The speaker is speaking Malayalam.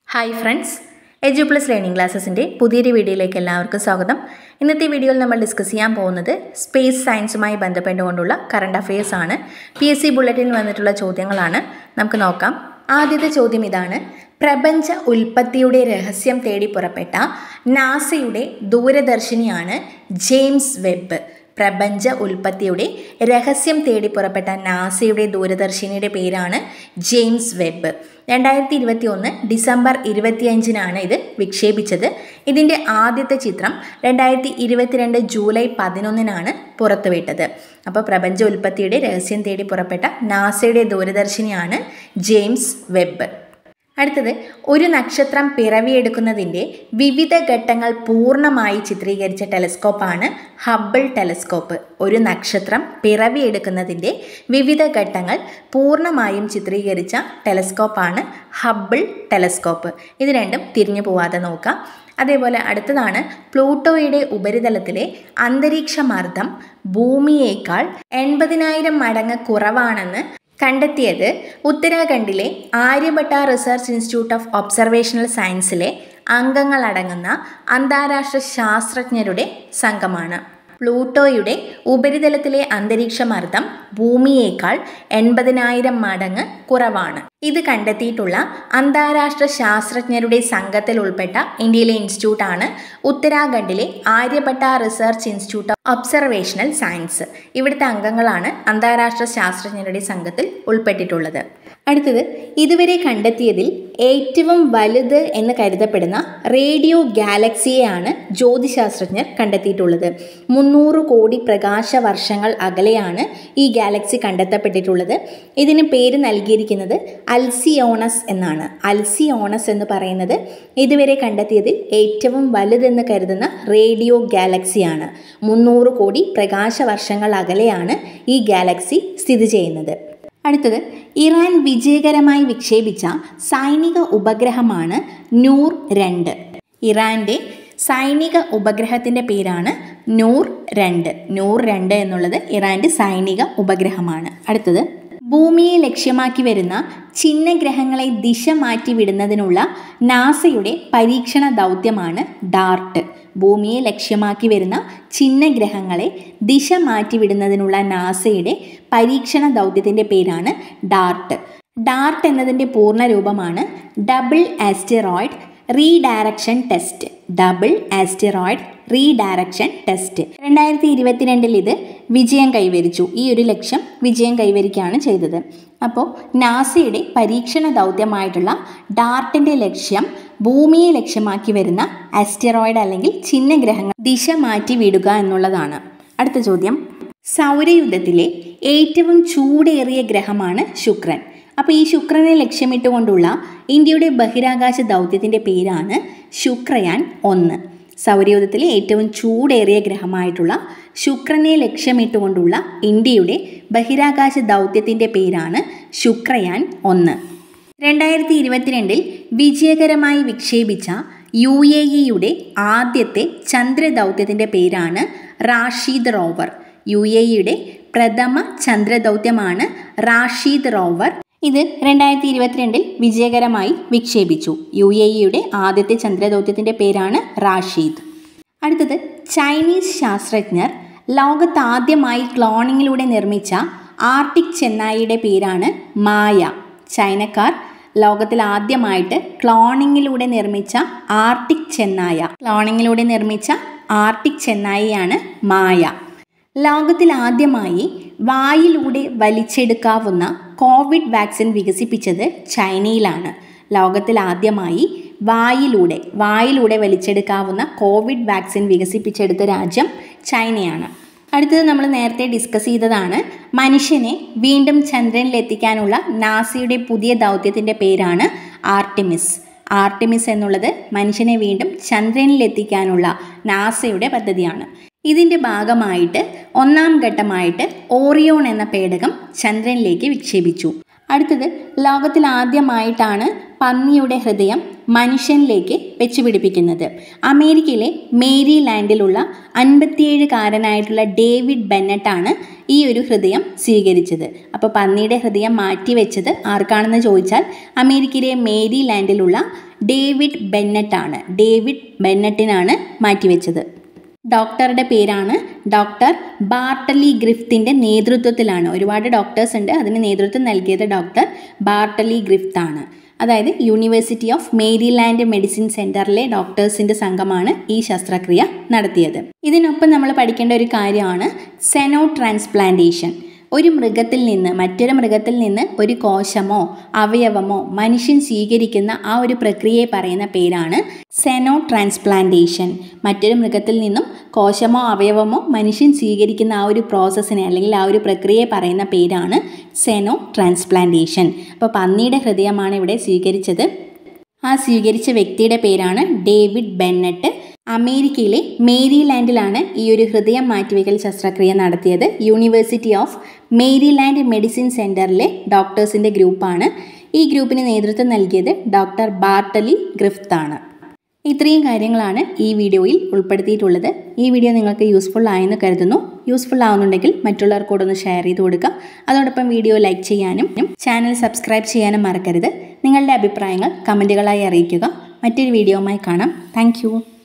hi friends Edu Plus Learning ക്ലാസ്സസിൻ്റെ പുതിയൊരു വീഡിയോയിലേക്ക് എല്ലാവർക്കും സ്വാഗതം ഇന്നത്തെ വീഡിയോയിൽ നമ്മൾ ഡിസ്കസ് ചെയ്യാൻ പോകുന്നത് സ്പേസ് സയൻസുമായി ബന്ധപ്പെട്ടുകൊണ്ടുള്ള കറണ്ട് അഫയേഴ്സ് ആണ് പി എസ് സി ബുള്ളറ്റിനിൽ വന്നിട്ടുള്ള ചോദ്യങ്ങളാണ് നമുക്ക് നോക്കാം ആദ്യത്തെ ചോദ്യം ഇതാണ് പ്രപഞ്ച ഉൽപ്പത്തിയുടെ രഹസ്യം തേടി പുറപ്പെട്ട നാസയുടെ ദൂരദർശിനിയാണ് ജെയിംസ് വെബ് പ്രപഞ്ച ഉൽപ്പത്തിയുടെ രഹസ്യം തേടി പുറപ്പെട്ട നാസയുടെ ദൂരദർശിനിയുടെ പേരാണ് ജെയിംസ് വെബ് രണ്ടായിരത്തി ഇരുപത്തി ഒന്ന് ഡിസംബർ ഇരുപത്തിയഞ്ചിനാണ് ഇത് വിക്ഷേപിച്ചത് ഇതിൻ്റെ ആദ്യത്തെ ചിത്രം രണ്ടായിരത്തി ഇരുപത്തിരണ്ട് ജൂലൈ പതിനൊന്നിനാണ് പുറത്തുവിട്ടത് അപ്പോൾ പ്രപഞ്ച ഉൽപ്പത്തിയുടെ രഹസ്യം തേടി പുറപ്പെട്ട നാസയുടെ ദൂരദർശിനിയാണ് ജെയിംസ് വെബ് അടുത്തത് ഒരു നക്ഷത്രം പിറവിയെടുക്കുന്നതിൻ്റെ വിവിധ ഘട്ടങ്ങൾ പൂർണ്ണമായി ചിത്രീകരിച്ച ടെലസ്കോപ്പാണ് ഹബിൾ ടെലസ്കോപ്പ് ഒരു നക്ഷത്രം പിറവിയെടുക്കുന്നതിൻ്റെ വിവിധ ഘട്ടങ്ങൾ പൂർണ്ണമായും ചിത്രീകരിച്ച ടെലസ്കോപ്പാണ് ഹബിൾ ടെലസ്കോപ്പ് ഇത് രണ്ടും തിരിഞ്ഞു പോവാതെ നോക്കാം അതേപോലെ അടുത്തതാണ് പ്ലൂട്ടോയുടെ ഉപരിതലത്തിലെ അന്തരീക്ഷമർദ്ദം ഭൂമിയേക്കാൾ എൺപതിനായിരം മടങ്ങ് കുറവാണെന്ന് കണ്ടെത്തിയത് ഉത്തരാഖണ്ഡിലെ Aryabhatta research institute of observational സയൻസിലെ അംഗങ്ങളടങ്ങുന്ന അന്താരാഷ്ട്ര ശാസ്ത്രജ്ഞരുടെ സംഘമാണ് പ്ലൂട്ടോയുടെ ഉപരിതലത്തിലെ അന്തരീക്ഷമർദ്ദം ഭൂമിയേക്കാൾ എൺപതിനായിരം മടങ്ങ് കുറവാണ് ഇത് കണ്ടെത്തിയിട്ടുള്ള അന്താരാഷ്ട്ര ശാസ്ത്രജ്ഞരുടെ സംഘത്തിൽ ഉൾപ്പെട്ട ഇന്ത്യയിലെ ഇൻസ്റ്റിറ്റ്യൂട്ടാണ് ഉത്തരാഖണ്ഡിലെ Aryabhatta research institute of observational science ഇവിടുത്തെ അംഗങ്ങളാണ് അന്താരാഷ്ട്ര ശാസ്ത്രജ്ഞരുടെ സംഘത്തിൽ ഉൾപ്പെട്ടിട്ടുള്ളത് അടുത്തത് ഇതുവരെ കണ്ടെത്തിയതിൽ ഏറ്റവും വലുത് എന്ന് കരുതപ്പെടുന്ന റേഡിയോ ഗാലക്സിയെയാണ് ജ്യോതിശാസ്ത്രജ്ഞർ കണ്ടെത്തിയിട്ടുള്ളത് മുന്നൂറ് കോടി പ്രകാശ വർഷങ്ങൾ അകലെയാണ് ഈ ഗാലക്സി കണ്ടെത്തപ്പെട്ടിട്ടുള്ളത് ഇതിന് പേര് നൽകിയിരിക്കുന്നത് അൽസിയോണസ് എന്നാണ് അൽസിയോണസ് എന്ന് പറയുന്നത് ഇതുവരെ കണ്ടെത്തിയതിൽ ഏറ്റവും വലുതെന്ന് കരുതുന്ന റേഡിയോ ഗാലക്സിയാണ് മുന്നൂറ് കോടി പ്രകാശ വർഷങ്ങൾ അകലെയാണ് ഈ ഗാലക്സി സ്ഥിതി ചെയ്യുന്നത് അടുത്തത് ഇറാൻ വിജയകരമായി വിക്ഷേപിച്ച സൈനിക ഉപഗ്രഹമാണ് നൂർ രണ്ട് ഇറാൻ്റെ സൈനിക ഉപഗ്രഹത്തിൻ്റെ പേരാണ് നൂർ രണ്ട് നൂർ രണ്ട് എന്നുള്ളത് ഇറാൻ്റെ സൈനിക ഉപഗ്രഹമാണ് അടുത്തത് ഭൂമിയെ ലക്ഷ്യമാക്കി വരുന്ന ചിഹ്നഗ്രഹങ്ങളെ ദിശ മാറ്റി വിടുന്നതിനുള്ള നാസയുടെ പരീക്ഷണ ദൗത്യമാണ് ഡാർട്ട് ഭൂമിയെ ലക്ഷ്യമാക്കി വരുന്ന ചിഹ്നഗ്രഹങ്ങളെ ദിശ മാറ്റിവിടുന്നതിനുള്ള നാസയുടെ പരീക്ഷണ ദൗത്യത്തിൻ്റെ പേരാണ് ഡാർട്ട് ഡാർട്ട് എന്നതിൻ്റെ പൂർണ്ണ രൂപമാണ് double asteroid redirection test double asteroid redirection test രണ്ടായിരത്തി ഇരുപത്തിരണ്ടിൽ ഇത് വിജയം കൈവരിച്ചു ഈ ഒരു ലക്ഷ്യം വിജയം കൈവരിക്കുകയാണ് ചെയ്തത് അപ്പോൾ നാസയുടെ പരീക്ഷണ ദൗത്യമായിട്ടുള്ള ഡാർട്ടിൻ്റെ ലക്ഷ്യം ഭൂമിയെ ലക്ഷ്യമാക്കി വരുന്ന ആസ്റ്ററോയിഡ് അല്ലെങ്കിൽ ചിഹ്നഗ്രഹങ്ങൾ ദിശ മാറ്റി വിടുക എന്നുള്ളതാണ് അടുത്ത ചോദ്യം സൗരയുദ്ധത്തിലെ ഏറ്റവും ചൂടേറിയ ഗ്രഹമാണ് ശുക്രൻ അപ്പോൾ ഈ ശുക്രനെ ലക്ഷ്യമിട്ടുകൊണ്ടുള്ള ഇന്ത്യയുടെ ബഹിരാകാശ ദൗത്യത്തിൻ്റെ പേരാണ് ശുക്രയാൻ ഒന്ന് സൗരയൂഥത്തിലെ ഏറ്റവും ചൂടേറിയ ഗ്രഹമായിട്ടുള്ള ശുക്രനെ ലക്ഷ്യമിട്ടുകൊണ്ടുള്ള ഇന്ത്യയുടെ ബഹിരാകാശ ദൗത്യത്തിൻ്റെ പേരാണ് ശുക്രയാൻ ഒന്ന് രണ്ടായിരത്തി ഇരുപത്തിരണ്ടിൽ വിജയകരമായി വിക്ഷേപിച്ച യു എ ഇയുടെ ആദ്യത്തെ ചന്ദ്രദൗത്യത്തിൻ്റെ പേരാണ് റാഷീദ് റോവർ യു എ ഇയുടെ പ്രഥമ ചന്ദ്രദൗത്യമാണ് റാഷീദ് റോവർ ഇത് രണ്ടായിരത്തി ഇരുപത്തിരണ്ടിൽ വിജയകരമായി വിക്ഷേപിച്ചു യു എ ഇയുടെ ആദ്യത്തെ ചന്ദ്രദൗത്യത്തിൻ്റെ പേരാണ് റാഷീദ് അടുത്തത് ചൈനീസ് ശാസ്ത്രജ്ഞർ ലോകത്താദ്യമായി ക്ലോണിങ്ങിലൂടെ നിർമ്മിച്ച ആർട്ടിക് ചെന്നായിയുടെ പേരാണ് മായ ചൈനക്കാർ ലോകത്തിൽ ആദ്യമായിട്ട് ക്ലോണിങ്ങിലൂടെ നിർമ്മിച്ച ആർട്ടിക് ചെന്നായ ക്ലോണിങ്ങിലൂടെ നിർമ്മിച്ച ആർട്ടിക് ചെന്നായിയാണ് മായ ലോകത്തിൽ ആദ്യമായി വായിലൂടെ വലിച്ചെടുക്കാവുന്ന കോവിഡ് വാക്സിൻ വികസിപ്പിച്ചത് ചൈനയിലാണ് ലോകത്തിൽ ആദ്യമായി വായിലൂടെ വായിലൂടെ വലിച്ചെടുക്കാവുന്ന കോവിഡ് വാക്സിൻ വികസിപ്പിച്ചെടുത്ത രാജ്യം ചൈനയാണ് അടുത്തത് നമ്മൾ നേരത്തെ ഡിസ്കസ് ചെയ്തതാണ് മനുഷ്യനെ വീണ്ടും ചന്ദ്രനിൽ എത്തിക്കാനുള്ള നാസയുടെ പുതിയ ദൗത്യത്തിൻ്റെ പേരാണ് ആർട്ടിമിസ് ആർട്ടിമിസ് എന്നുള്ളത് മനുഷ്യനെ വീണ്ടും ചന്ദ്രനിൽ എത്തിക്കാനുള്ള നാസയുടെ പദ്ധതിയാണ് ഇതിൻ്റെ ഭാഗമായിട്ട് ഒന്നാം ഘട്ടമായിട്ട് ഓറിയോൺ എന്ന പേടകം ചന്ദ്രനിലേക്ക് വിക്ഷേപിച്ചു അടുത്തത് ലോകത്തിൽ ആദ്യമായിട്ടാണ് പന്നിയുടെ ഹൃദയം മനുഷ്യനിലേക്ക് വെച്ചുപിടിപ്പിക്കുന്നത് അമേരിക്കയിലെ മേരി ലാൻഡിലുള്ള അൻപത്തിയേഴുകാരനായിട്ടുള്ള ഡേവിഡ് ബെന്നറ്റാണ് ഈ ഒരു ഹൃദയം സ്വീകരിച്ചത് അപ്പോൾ പന്നിയുടെ ഹൃദയം മാറ്റിവെച്ചത് ആർക്കാണെന്ന് ചോദിച്ചാൽ അമേരിക്കയിലെ മേരി ലാൻഡിലുള്ള ഡേവിഡ് ബെന്നറ്റാണ് ഡേവിഡ് ബെന്നറ്റിനാണ് മാറ്റിവെച്ചത് ഡോക്ടറുടെ പേരാണ് ഡോക്ടർ ബാർട്ടലി ഗ്രിഫ്റ്റിൻ്റെ നേതൃത്വത്തിലാണ് ഒരുപാട് ഡോക്ടേഴ്സ് ഉണ്ട് അതിന് നേതൃത്വം നൽകിയത് ഡോക്ടർ ബാർട്ടലി ഗ്രിഫ്റ്റ് ആണ് അതായത് യൂണിവേഴ്സിറ്റി ഓഫ് മേരിലാൻഡ് മെഡിസിൻ സെൻറ്ററിലെ ഡോക്ടേഴ്സിൻ്റെ സംഘമാണ് ഈ ശസ്ത്രക്രിയ നടത്തിയത് ഇതിനൊപ്പം നമ്മൾ പഠിക്കേണ്ട ഒരു കാര്യമാണ് സെനോ ട്രാൻസ്പ്ലാന്റേഷൻ ഒരു മൃഗത്തിൽ നിന്ന് മറ്റൊരു മൃഗത്തിൽ നിന്ന് ഒരു കോശമോ അവയവമോ മനുഷ്യൻ സ്വീകരിക്കുന്ന ആ ഒരു പ്രക്രിയയെ പറയുന്ന പേരാണ് സെനോ ട്രാൻസ്പ്ലാന്റേഷൻ മറ്റൊരു മൃഗത്തിൽ നിന്നും കോശമോ അവയവമോ മനുഷ്യൻ സ്വീകരിക്കുന്ന ആ ഒരു പ്രോസസ്സിനെ അല്ലെങ്കിൽ ആ ഒരു പ്രക്രിയയെ പറയുന്ന പേരാണ് സെനോ ട്രാൻസ്പ്ലാന്റേഷൻ അപ്പോൾ പന്നിയുടെ ഹൃദയമാണ് ഇവിടെ സ്വീകരിച്ചത് ആ സ്വീകരിച്ച വ്യക്തിയുടെ പേരാണ് ഡേവിഡ് ബെന്നറ്റ് അമേരിക്കയിലെ മേരിലാൻഡിലാണ് ഈ ഒരു ഹൃദയം മാറ്റിവെക്കൽ ശസ്ത്രക്രിയ നടത്തിയത് യൂണിവേഴ്സിറ്റി ഓഫ് മേരിലാൻഡ് മെഡിസിൻ സെൻറ്ററിലെ ഡോക്ടേഴ്സിൻ്റെ ഗ്രൂപ്പാണ് ഈ ഗ്രൂപ്പിന് നേതൃത്വം നൽകിയത് ഡോക്ടർ ബാർട്ടലി ഗ്രിഫ്റ്റ് ആണ് ഇത്രയും കാര്യങ്ങളാണ് ഈ വീഡിയോയിൽ ഉൾപ്പെടുത്തിയിട്ടുള്ളത് ഈ വീഡിയോ നിങ്ങൾക്ക് യൂസ്ഫുൾ ആയെന്ന് കരുതുന്നു യൂസ്ഫുൾ ആവുന്നുണ്ടെങ്കിൽ മറ്റുള്ളവർക്കൂടൊന്ന് ഷെയർ ചെയ്ത് കൊടുക്കുക അതോടൊപ്പം വീഡിയോ ലൈക്ക് ചെയ്യാനും ചാനൽ സബ്സ്ക്രൈബ് ചെയ്യാനും മറക്കരുത് നിങ്ങളുടെ അഭിപ്രായങ്ങൾ കമൻറ്റുകളായി അറിയിക്കുക മറ്റൊരു വീഡിയോയുമായി കാണാം താങ്ക്